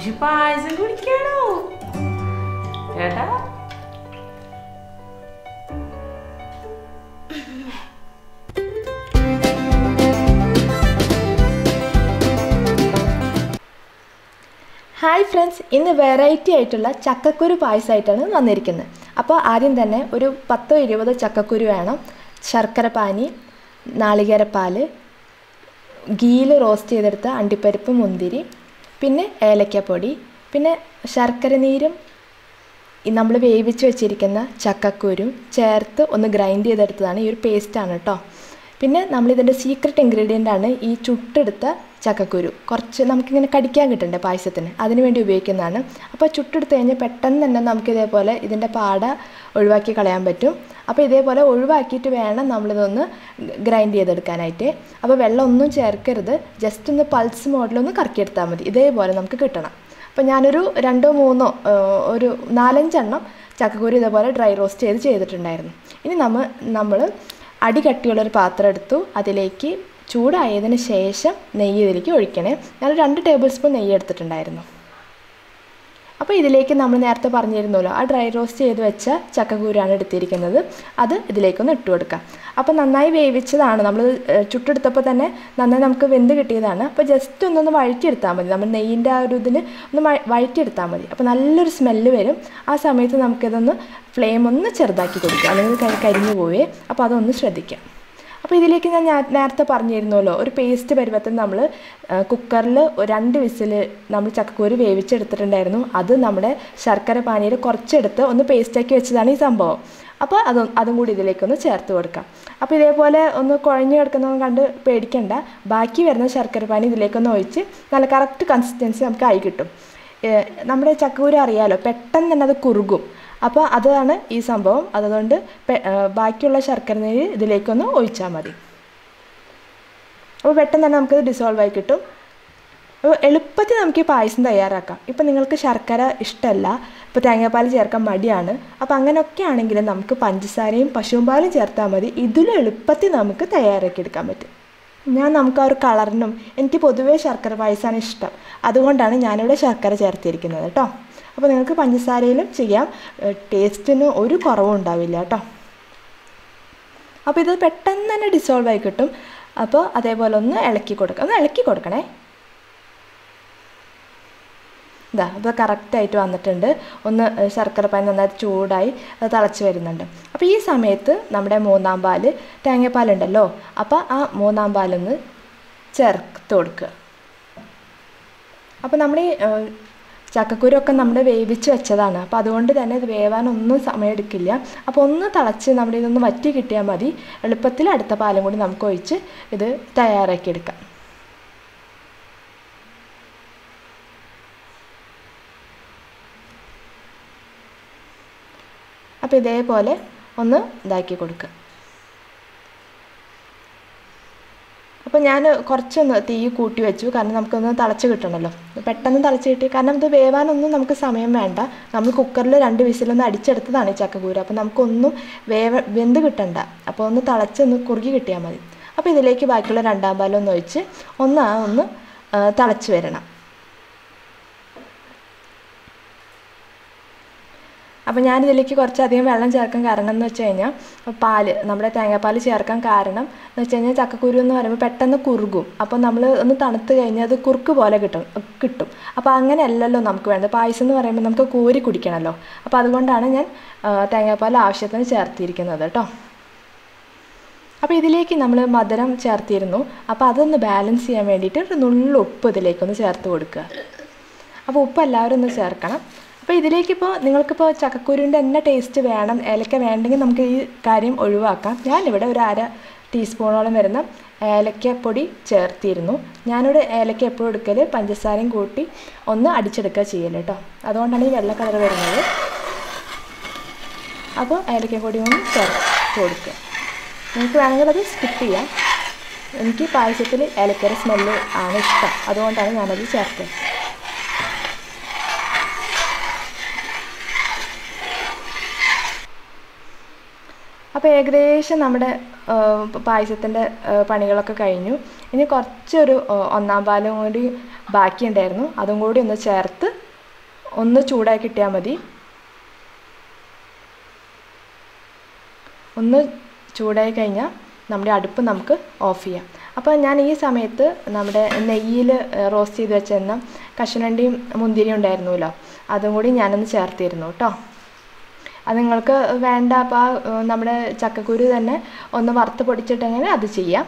ആയുഷ് പായസം കുടിക്കണോ ചേട്ടാ hi friends ഇന്ന് variety ആയിട്ടുള്ള ചക്കക്കുരു പായസമായിട്ടാണ് വന്നിരിക്കുന്നത് അപ്പോൾ ആദ്യം തന്നെ ഒരു പത്തോ ഇരുപതോ ചക്കക്കുരു വേണം ശർക്കര പാനി നാളികേരപ്പാൽ ഗീയിൽ റോസ്റ്റ് ചെയ്തെടുത്ത അണ്ടിപ്പരിപ്പ് മുന്തിരി പിന്നെ ഏലക്കപ്പൊടി പിന്നെ ശർക്കര നീരും നമ്മൾ വേവിച്ച് വെച്ചിരിക്കുന്ന ചക്കക്കുരും ചേർത്ത് ഒന്ന് ഗ്രൈൻഡ് ചെയ്തെടുത്തതാണ് ഈ ഒരു പേസ്റ്റാണ് കേട്ടോ പിന്നെ നമ്മളിതിൻ്റെ സീക്രട്ട് ഇൻഗ്രീഡിയൻ്റ് ആണ് ഈ ചുട്ടെടുത്ത ചക്കക്കുരു കുറച്ച് നമുക്കിങ്ങനെ കടിക്കാൻ കിട്ടണ്ടേ പായസത്തിന് അതിന് വേണ്ടി ഉപയോഗിക്കുന്നതാണ് അപ്പോൾ ചുട്ടെടുത്ത് കഴിഞ്ഞാൽ പെട്ടെന്ന് തന്നെ നമുക്ക് ഇതേപോലെ ഇതിൻ്റെ പാട ഒഴിവാക്കി കളയാൻ പറ്റും അപ്പോൾ ഇതേപോലെ ഒഴിവാക്കിയിട്ട് വേണം നമ്മളിതൊന്ന് ഗ്രൈൻഡ് ചെയ്തെടുക്കാനായിട്ട് അപ്പോൾ വെള്ളം ഒന്നും ചേർക്കരുത് ജസ്റ്റ് ഒന്ന് പൾസ് മോഡിലൊന്ന് കറക്കിയെടുത്താൽ മതി ഇതേപോലെ നമുക്ക് കിട്ടണം അപ്പോൾ ഞാനൊരു രണ്ടോ മൂന്നോ ഏഹ്, ഒരു നാലഞ്ചെണ്ണം ചക്കക്കുരു ഇതേപോലെ ഡ്രൈ റോസ്റ്റ് ചെയ്ത് ചെയ്തിട്ടുണ്ടായിരുന്നു ഇനി നമ്മൾ നമ്മൾ അടി കട്ടിയുള്ളൊരു പാത്രം എടുത്തു അതിലേക്ക് ചൂടായതിന് ശേഷം നെയ്യ് ഇതിലേക്ക് ഒഴിക്കണേ ഞാൻ രണ്ട് ടേബിൾ സ്പൂൺ നെയ്യ് എടുത്തിട്ടുണ്ടായിരുന്നു അപ്പോൾ ഇതിലേക്ക് നമ്മൾ നേരത്തെ പറഞ്ഞിരുന്നല്ലോ ആ ഡ്രൈ റോസ്റ്റ് ചെയ്ത് വെച്ച ചക്കക്കൂരാണ് എടുത്തിരിക്കുന്നത് അത് ഇതിലേക്കൊന്ന് ഇട്ട് കൊടുക്കാം അപ്പോൾ നന്നായി വേവിച്ചതാണ് നമ്മൾ ഏഹ്, ചുട്ടെടുത്തപ്പോൾ തന്നെ നന്നായി നമുക്ക് വെന്ത് കിട്ടിയതാണ് അപ്പോൾ ജസ്റ്റ് ഒന്നൊന്ന് വഴറ്റിയെടുത്താൽ മതി നമ്മൾ നെയ്യിൻ്റെ ആ ഒരു ഇതിന് ഒന്ന് വഴ- വഴറ്റിയെടുത്താൽ മതി അപ്പോൾ നല്ലൊരു സ്മെല്ല് വരും ആ സമയത്ത് നമുക്കിതൊന്ന് ഫ്ലെയിം ഒന്ന് ചെറുതാക്കി കൊടുക്കുക അല്ലെങ്കിൽ കരി- കരിഞ്ഞു പോവേ അപ്പോൾ അതൊന്ന് ശ്രദ്ധിക്കാം അപ്പോൾ ഇതിലേക്ക് ഞാൻ ഞാ- നേരത്തെ പറഞ്ഞിരുന്നല്ലോ ഒരു പേസ്റ്റ് പരുവത്തിൽ നമ്മൾ കുക്കറിൽ രണ്ട് വിസിൽ നമ്മൾ ചക്കക്കൂര് വേവിച്ചെടുത്തിട്ടുണ്ടായിരുന്നു അത് നമ്മുടെ ശർക്കര പാനിയിൽ കുറച്ചെടുത്ത് ഒന്ന് പേസ്റ്റാക്കി വെച്ചതാണ് ഈ സംഭവം അപ്പോൾ അത് അതും കൂടി ഇതിലേക്കൊന്ന് ചേർത്ത് കൊടുക്കാം അപ്പോൾ ഇതേപോലെ ഒന്ന് കുഴഞ്ഞു കിടക്കുന്നതൊന്നും കണ്ട് പേടിക്കണ്ട ബാക്കി വരുന്ന ശർക്കര പാനി ഇതിലേക്കൊന്ന് ഒഴിച്ച് നല്ല കറക്റ്റ് കൺസിസ്റ്റൻസി നമുക്ക് ആയി കിട്ടും ഏഹ് നമ്മുടെ ചക്കക്കൂര് അറിയാലോ പെട്ടെന്ന് തന്നെ അത് കുറുകും അപ്പോൾ അതാണ് ഈ സംഭവം അതുകൊണ്ട് പെ- ഏഹ് ബാക്കിയുള്ള ശർക്കര നീര് ഇതിലേക്കൊന്ന് ഒഴിച്ചാൽ മതി അപ്പോൾ പെട്ടെന്ന് തന്നെ നമുക്കത് ഡിസോൾവ് ആയി കിട്ടും അപ്പോൾ എളുപ്പത്തിൽ നമുക്ക് ഈ പായസം തയ്യാറാക്കാം ഇപ്പം നിങ്ങൾക്ക് ശർക്കര ഇഷ്ടമല്ല ഇപ്പോൾ തേങ്ങാപ്പാൽ ചേർക്കാൻ മടിയാണ് അപ്പോൾ അങ്ങനെയൊക്കെ ആണെങ്കിൽ നമുക്ക് പഞ്ചസാരയും പശുവും പാലും ചേർത്താൽ മതി ഇതിലും എളുപ്പത്തിൽ നമുക്ക് തയ്യാറാക്കി എടുക്കാൻ പറ്റും ഞാൻ നമുക്ക് ആ ഒരു കളറിനും എനിക്ക് പൊതുവേ ശർക്കര പായസമാണ് ഇഷ്ടം അതുകൊണ്ടാണ് ഞാനിവിടെ ശർക്കര ചേർത്തിരിക്കുന്നത് കേട്ടോ അപ്പോൾ നിങ്ങൾക്ക് പഞ്ചസാരയിലും ചെയ്യാം ഏഹ് ടേസ്റ്റിന് ഒരു കുറവും ഉണ്ടാവില്ല കേട്ടോ അപ്പോൾ ഇത് പെട്ടെന്ന് തന്നെ ഡിസോൾവ് ആയി കിട്ടും അപ്പോൾ അതേപോലെ ഒന്ന് ഇളക്കി കൊടുക്കുക ഒന്ന് ഇളക്കി കൊടുക്കണേ ഇതാ അപ്പോൾ കറക്റ്റായിട്ട് വന്നിട്ടുണ്ട് ഒന്ന് ഏഹ് ശർക്കര പാൻ നന്നായിട്ട് ചൂടായി അത് തിളച്ച് വരുന്നുണ്ട് അപ്പോൾ ഈ സമയത്ത് നമ്മുടെ മൂന്നാം പാല് തേങ്ങാപ്പാലുണ്ടല്ലോ അപ്പോൾ ആ മൂന്നാം പാലൊന്ന് ചേർത്ത് കൊടുക്കുക അപ്പോൾ നമ്മൾ ഈ ഏഹ്, ചക്കക്കുരൊക്കെ നമ്മൾ വേവിച്ച് വെച്ചതാണ് അപ്പോൾ അതുകൊണ്ട് തന്നെ ഇത് വേവാനൊന്നും സമയമെടുക്കില്ല അപ്പോൾ ഒന്ന് തിളച്ച് നമ്മുടെ ഇതൊന്ന് വറ്റി കിട്ടിയാൽ മതി എളുപ്പത്തിൽ അടുത്ത പാലും കൂടി നമുക്ക് ഒഴിച്ച് ഇത് തയ്യാറാക്കിയെടുക്കാം അപ്പോൾ ഇതേപോലെ ഒന്ന് ഇതാക്കി കൊടുക്കുക അപ്പോൾ ഞാൻ കുറച്ചൊന്ന് തീ കൂട്ടി വെച്ചു കാരണം നമുക്കൊന്ന് തിളച്ച് കിട്ടണമല്ലോ പെട്ടെന്ന് തിളച്ച് കിട്ടി കാരണം ഇത് വേവാനൊന്നും നമുക്ക് സമയം വേണ്ട നമ്മൾ കുക്കറിൽ രണ്ട് വിസിലൊന്ന് അടിച്ചെടുത്തതാണ് ഈ ചക്കക്കൂര അപ്പോൾ നമുക്കൊന്നും വേവ വെന്ത് കിട്ടണ്ട അപ്പോൾ ഒന്ന് തിളച്ചൊന്ന് കുറുകി കിട്ടിയാൽ മതി അപ്പോൾ ഇതിലേക്ക് ബാക്കിയുള്ള രണ്ടാം പാലൊന്ന് ഒഴിച്ച് ഒന്ന് ആ ഒന്ന് ആ, തിളച്ച് വരണം അപ്പോൾ ഞാനിതിലേക്ക് കുറച്ചധികം വെള്ളം ചേർക്കാൻ കാരണം എന്ന് വെച്ച് കഴിഞ്ഞാൽ പാല് നമ്മുടെ തേങ്ങാപ്പാൽ ചേർക്കാൻ കാരണം എന്ന് വെച്ച് കഴിഞ്ഞാൽ ചക്കക്കുരു എന്ന് പറയുമ്പോൾ പെട്ടെന്ന് കുറുകും അപ്പോൾ നമ്മൾ ഒന്ന് തണുത്ത് കഴിഞ്ഞാൽ അത് കുറുക്ക് പോലെ കിട്ടും കിട്ടും അപ്പോൾ അങ്ങനെയല്ലല്ലോ നമുക്ക് വേണ്ടത് പായസം എന്ന് പറയുമ്പോൾ നമുക്ക് കോരി കുടിക്കണമല്ലോ അപ്പോൾ അതുകൊണ്ടാണ് ഞാൻ ആ, തേങ്ങാപ്പാൽ ആവശ്യത്തിന് ചേർത്തിരിക്കുന്നത് കേട്ടോ അപ്പോൾ ഇതിലേക്ക് നമ്മൾ മധുരം ചേർത്തിരുന്നു അപ്പോൾ അതൊന്ന് ബാലൻസ് ചെയ്യാൻ വേണ്ടിയിട്ട് ഒരു നുള്ളു ഉപ്പ് ഇതിലേക്കൊന്ന് ചേർത്ത് കൊടുക്കുക അപ്പോൾ ഉപ്പ് എല്ലാവരും ഒന്ന് ചേർക്കണം അപ്പോൾ ഇതിലേക്കിപ്പോൾ നിങ്ങൾക്കിപ്പോൾ ചക്കക്കുരുവിൻ്റെ തന്നെ ടേസ്റ്റ് വേണം ഏലക്ക വേണ്ടെങ്കിൽ നമുക്ക് ഈ കാര്യം ഒഴിവാക്കാം ഞാനിവിടെ ഒരു അര ടീസ്പൂണോളം വരുന്ന ഏലക്കപ്പൊടി ചേർത്തിരുന്നു ഞാനിവിടെ ഏലക്ക എപ്പോഴും എടുക്കൽ പഞ്ചസാരയും കൂട്ടി ഒന്ന് അടിച്ചെടുക്കുക ചെയ്യൽ കേട്ടോ അതുകൊണ്ടാണ് ഈ വെള്ള കളർ വരുന്നത് അപ്പോൾ ഏലക്കപ്പൊടി ഒന്ന് ചേർത്ത് കൊടുക്കുക നിങ്ങൾക്ക് വേണമെങ്കിൽ അത് സ്കിപ്പ് ചെയ്യാം എനിക്ക് പായസത്തിൽ ഏലക്കര സ്മെല്ല് ആണ് ഇഷ്ടം അതുകൊണ്ടാണ് ഞാനത് ചേർത്തത് അപ്പോൾ ഏകദേശം നമ്മുടെ പായസത്തിൻ്റെ പണികളൊക്കെ കഴിഞ്ഞു ഇനി കുറച്ചൊരു ആ, ഒന്നാം പാലും കൂടി ബാക്കിയുണ്ടായിരുന്നു അതും കൂടി ഒന്ന് ചേർത്ത് ഒന്ന് ചൂടായി കിട്ടിയാൽ മതി ഒന്ന് ചൂടായി കഴിഞ്ഞാൽ നമ്മുടെ അടുപ്പ് നമുക്ക് ഓഫ് ചെയ്യാം അപ്പോൾ ഞാൻ ഈ സമയത്ത് നമ്മുടെ നെയ്യിൽ റോസ്റ്റ് ചെയ്ത് വെച്ചിരുന്ന കശുവണ്ടിയും മുന്തിരിയും ഉണ്ടായിരുന്നല്ലോ അതും കൂടി ഞാനൊന്ന് ചേർത്തിരുന്നു കേട്ടോ അത് നിങ്ങൾക്ക് വേണ്ട അപ്പോൾ ആ ഏഹ്, നമ്മുടെ ചക്കക്കുരു തന്നെ ഒന്ന് വറുത്ത് പൊടിച്ചിട്ടെങ്കിൽ അത് ചെയ്യാം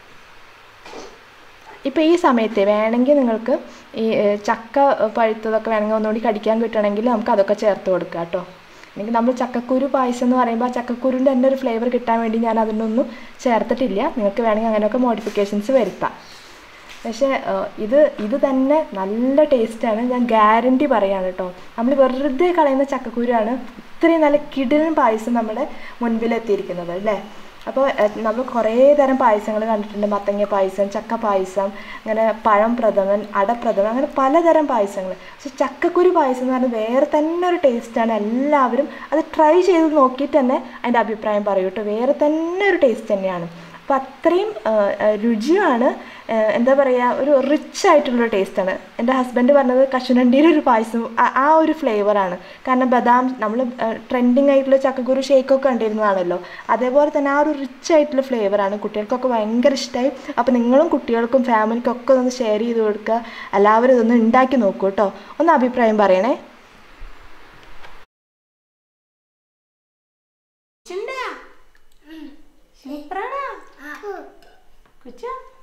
ഇപ്പോൾ ഈ സമയത്ത് വേണമെങ്കിൽ നിങ്ങൾക്ക് ഈ ഏഹ്, ചക്ക പഴുത്തതൊക്കെ വേണമെങ്കിൽ ഒന്നുകൂടി കടിക്കാൻ കിട്ടണമെങ്കിൽ നമുക്ക് അതൊക്കെ ചേർത്ത് കൊടുക്കാം കേട്ടോ എനിക്ക് നമ്മൾ ചക്കക്കുരു പായസം എന്ന് പറയുമ്പോൾ ആ ചക്കക്കുരുൻ്റെ തന്നെ ഒരു ഫ്ലേവർ കിട്ടാൻ വേണ്ടി ഞാൻ അതിനൊന്നും ചേർത്തിട്ടില്ല നിങ്ങൾക്ക് വേണമെങ്കിൽ അങ്ങനെയൊക്കെ മോഡിഫിക്കേഷൻസ് വരുത്താം പക്ഷേ ഏഹ്, ഇത് ഇത് തന്നെ നല്ല ടേസ്റ്റാണ് ഞാൻ ഗ്യാരണ്ടി പറയാണ് കേട്ടോ നമ്മൾ വെറുതെ കളയുന്ന ചക്കക്കുരുവാണ് ഇത്രയും നല്ല കിടിലൻ പായസം നമ്മുടെ മുൻപിലെത്തിയിരിക്കുന്നത് അല്ലേ അപ്പോൾ നമ്മൾ കുറേ തരം പായസങ്ങൾ കണ്ടിട്ടുണ്ട് മത്തങ്ങ പായസം ചക്ക പായസം അങ്ങനെ പഴം പ്രഥമൻ അടപ്രഥമൻ അങ്ങനെ പലതരം പായസങ്ങൾ പക്ഷെ ചക്കക്കുരു പായസം എന്ന് പറഞ്ഞാൽ വേറെ തന്നെ ഒരു ടേസ്റ്റാണ് എല്ലാവരും അത് ട്രൈ ചെയ്ത് നോക്കിയിട്ട് തന്നെ അതിൻ്റെ അഭിപ്രായം പറയൂ കേട്ടോ വേറെ തന്നെ ഒരു ടേസ്റ്റ് തന്നെയാണ് അപ്പോൾ അത്രയും ആ, ആ, രുചിയാണ് ആ, എന്താ പറയുക ഒരു റിച്ച് ആയിട്ടുള്ളൊരു ടേസ്റ്റാണ് എൻ്റെ ഹസ്ബൻഡ് പറഞ്ഞത് കശുനണ്ടിയുടെ ഒരു പായസം ആ- ആ ഒരു ഫ്ലേവറാണ് കാരണം ബദാം നമ്മൾ ട്രെൻഡിങ് ആയിട്ടുള്ള ചക്കക്കുരു ഷേക്കൊക്കെ കണ്ടിരുന്നതാണല്ലോ അതേപോലെ തന്നെ ആ ഒരു റിച്ച് ആയിട്ടുള്ള ഫ്ലേവറാണ് കുട്ടികൾക്കൊക്കെ ഭയങ്കര ഇഷ്ടമായി അപ്പോൾ നിങ്ങളും കുട്ടികൾക്കും ഫാമിലിക്കും ഒക്കെ ഒന്ന് ഷെയർ ചെയ്ത് കൊടുക്കുക എല്ലാവരും ഇതൊന്ന് ഉണ്ടാക്കി നോക്കൂ കേട്ടോ ഒന്ന് അഭിപ്രായം പറയണേ സൂപ്പറാണോ കുച്ച